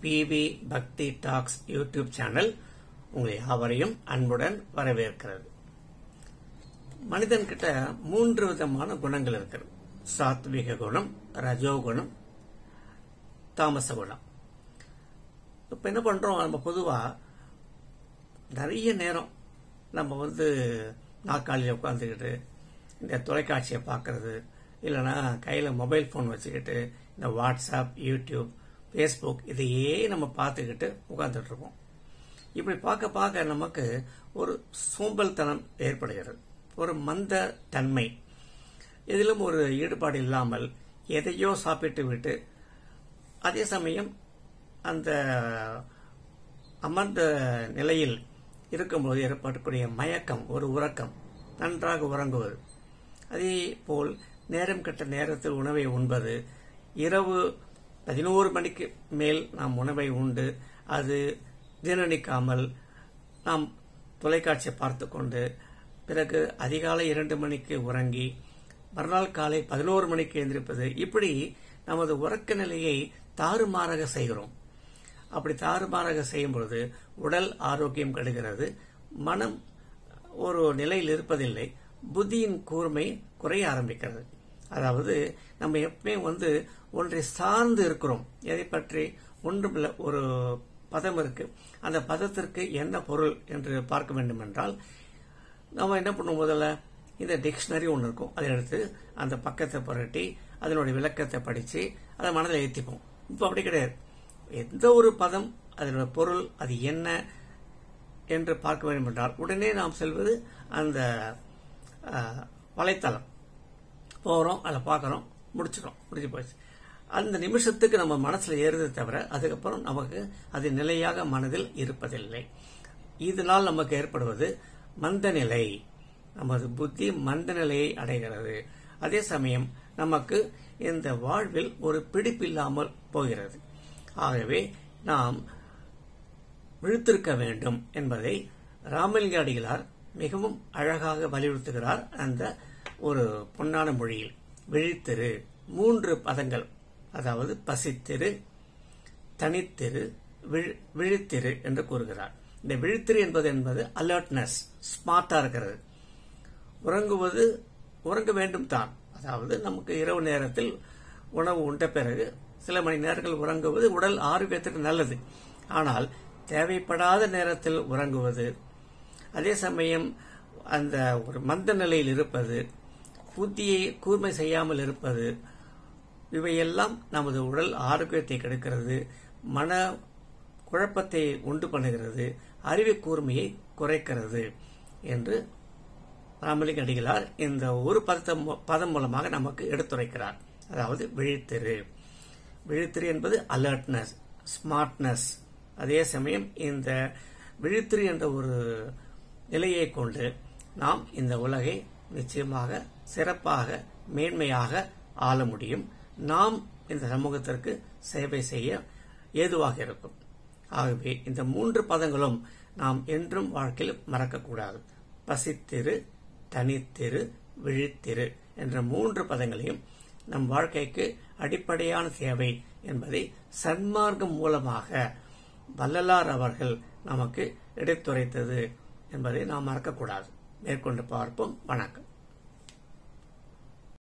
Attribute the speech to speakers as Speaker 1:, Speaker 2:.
Speaker 1: PV பக்தி tax YouTube channel உங்களை யாவரையும் அன்புடன் வரவேற்கிறது மனிதன்கிட்ட மூன்று விதமான குணங்கள் இருக்கிறது சாத்விக குணம் ரஜோகுணம் தாமச குணம் இப்ப என்ன பண்றோம் நம்ம பொதுவா நிறைய நேரம் நம்ம வந்து நாற்காலியில் உட்காந்துக்கிட்டு இந்த தொலைக்காட்சியை பார்க்கறது இல்லைன்னா கையில் மொபைல் ஃபோன் வச்சுக்கிட்டு இந்த வாட்ஸ்அப் யூடியூப் ஃபேஸ்புக் இதையே நம்ம பார்த்துக்கிட்டு உட்காந்துட்டு இருப்போம் இப்படி பார்க்க பார்க்க நமக்கு ஒரு சோம்பல்தனம் ஏற்படுகிறது ஒரு மந்த தன்மை எதிலும் ஒரு ஈடுபாடு இல்லாமல் எதையோ சாப்பிட்டு விட்டு அதே சமயம் அந்த அமர்ந்த நிலையில் இருக்கும்போது ஏற்படக்கூடிய மயக்கம் ஒரு உறக்கம் நன்றாக உறங்குவது அதே போல் நேரம் கட்ட நேரத்தில் உணவை உண்பது இரவு பதினோரு மணிக்கு மேல் நாம் உணவை உண்டு அது ஜீரணிக்காமல் நாம் தொலைக்காட்சியை பார்த்து கொண்டு பிறகு அதிகாலை இரண்டு மணிக்கு உறங்கி மறுநாள் காலை பதினோரு மணிக்கு எழுந்திருப்பது இப்படி நமது உறக்க நிலையை தாறுமாறாக செய்கிறோம் அப்படி தாறுமாறாக செய்யும் பொழுது உடல் ஆரோக்கியம் கெடுகிறது மனம் ஒரு நிலையில் இருப்பதில்லை புத்தியின் கூர்மை குறைய ஆரம்பிக்கிறது அதாவது நம்ம எப்பவுமே வந்து ஒன்றை சார்ந்து இருக்கிறோம் எதை பற்றி ஒன்றுமில்ல ஒரு பதம் இருக்கு அந்த பதத்திற்கு என்ன பொருள் என்று பார்க்க வேண்டும் என்றால் நம்ம என்ன பண்ணுவோம் முதல்ல இந்த டிக்ஷனரி ஒன்று இருக்கும் அதை எடுத்து அந்த பக்கத்தை புரட்டி அதனுடைய விளக்கத்தை படித்து அதை மனதில் ஏற்றிப்போம் இப்போ அப்படி கிடையாது எந்த ஒரு பதம் அதனுடைய பொருள் அது என்ன என்று பார்க்க வேண்டும் என்றால் உடனே நாம் செல்வது அந்த வலைத்தளம் போகிறோம் அதை பார்க்குறோம் முடிச்சிடும் முடிஞ்சு போச்சு அந்த நிமிஷத்துக்கு நம்ம மனசுல ஏறுதே தவிர அதுக்கப்புறம் நமக்கு அது நிலையாக மனதில் இருப்பதில்லை இதனால் நமக்கு ஏற்படுவது மந்த நிலை நமது புத்தி மந்த நிலையை அடைகிறது அதே சமயம் நமக்கு இந்த வாழ்வில் ஒரு பிடிப்பில்லாமல் போகிறது ஆகவே நாம் விழுத்திருக்க வேண்டும் என்பதை ராமலிங்க அடிகளார் மிகவும் அழகாக வலியுறுத்துகிறார் அந்த ஒரு பொன்னான மொழியில் விழித்திரு மூன்று பதங்கள் அதாவது பசித்திரு தனித்திரு விழித்திரு என்று கூறுகிறார் இந்த விழித்திரு என்பது என்பது அலர்ட்னஸ் ஸ்மார்ட்டா இருக்கிறது உறங்குவது உறங்க வேண்டும் தான் அதாவது நமக்கு இரவு நேரத்தில் உணவு உண்ட பிறகு சில மணி நேரங்கள் உறங்குவது உடல் ஆரோக்கியத்திற்கு நல்லது ஆனால் தேவைப்படாத நேரத்தில் உறங்குவது அதே சமயம் அந்த ஒரு மந்த நிலையில் இருப்பது புத்தியை கூர்மை செய்யாமல் இருப்பது இவையெல்லாம் நமது உடல் ஆரோக்கியத்தை கெடுக்கிறது மன குழப்பத்தை உண்டு பண்ணுகிறது அறிவு கூர்மையை குறைக்கிறது என்று ராமலிங்க அடிகளார் இந்த ஒரு பதம் பதம் மூலமாக நமக்கு எடுத்துரைக்கிறார் அதாவது விழித்திரு விழித்திரு என்பது அலர்ட்னஸ் ஸ்மார்ட்னஸ் அதே சமயம் இந்த விழித்திரு என்ற ஒரு நிலையை கொண்டு நாம் இந்த உலகை நிச்சயமாக சிறப்பாக மேன்மையாக ஆள முடியும் நாம் இந்த சமூகத்திற்கு சேவை செய்ய ஏதுவாக இருக்கும் ஆகவே இந்த மூன்று பதங்களும் நாம் என்றும் வாழ்க்கையில் மறக்கக்கூடாது பசித்திரு தனித்திரு விழித்திரு என்ற மூன்று பதங்களையும் நம் வாழ்க்கைக்கு அடிப்படையான தேவை என்பதை சன்மார்க்கம் மூலமாக வள்ளலார் அவர்கள் நமக்கு எடுத்துரைத்தது என்பதை நாம் மறக்கக்கூடாது மேற்கொண்டு பார்ப்போம் வணக்கம்